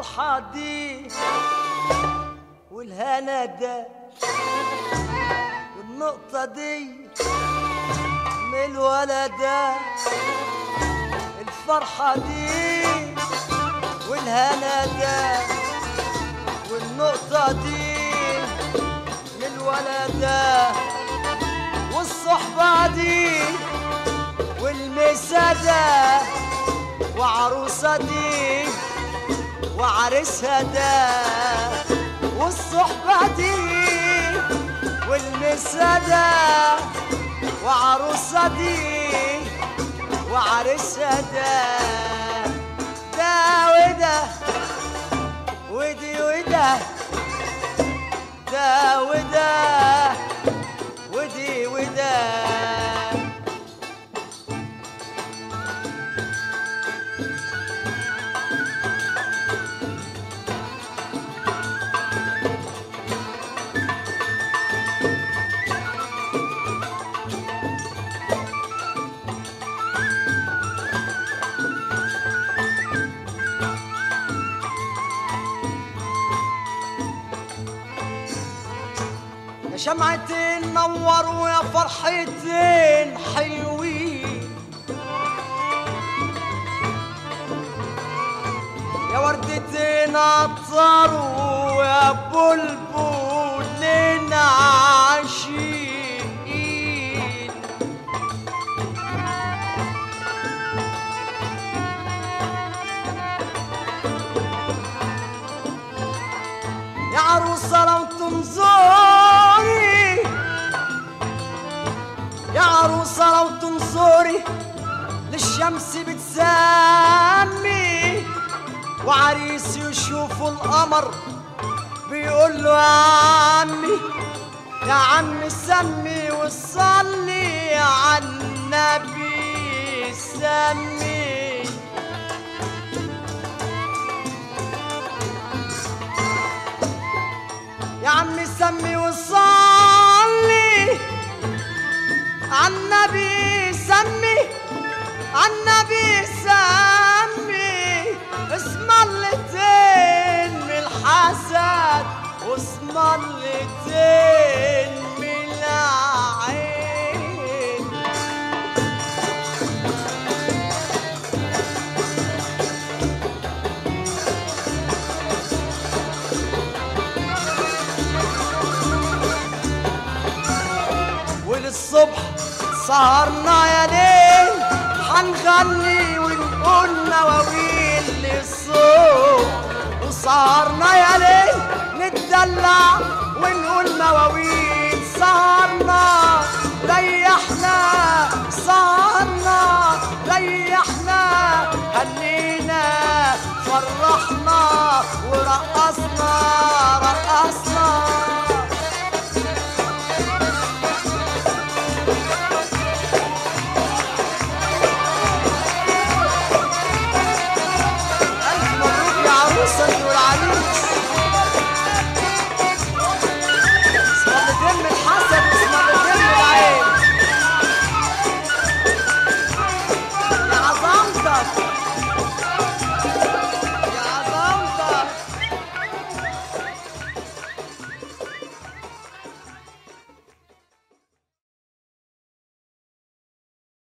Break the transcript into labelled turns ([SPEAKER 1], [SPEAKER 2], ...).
[SPEAKER 1] الفرحة دي والهنا ده والنقطة دي من الولد ده الفرحة دي والهنا ده والنقطة دي من الولد ده والصحبة دي والمسا ده وعروسة دي وعرسها ده والصحبة دي والمسا ده وعروسة دي وعرسها ده ده وده ودي وده ده وده ودي وده يا شمعتين نوروا يا فرحتين حلوين يا وردتين عطروا يا بلبلين عاشقين يا عروسة لو تنظري يا عروسة لو تنظري للشمس بتسمي وعريس يشوف القمر بيقول له يا عمي يا عمي سمي وصلي على النبي سمي يا عمي سمي وصلي عالنبي سمي عالنبي سمي اسم اللتين من الحسد واسم اللتين من العين وللصبح سهرنا يا ليل حنغني ونقول مواويل للصبح وسهرنا يا ليل نتدلع ونقول مواويل سهرنا ريحنا سهرنا ريحنا هنينا فرحنا ورقصنا رقصنا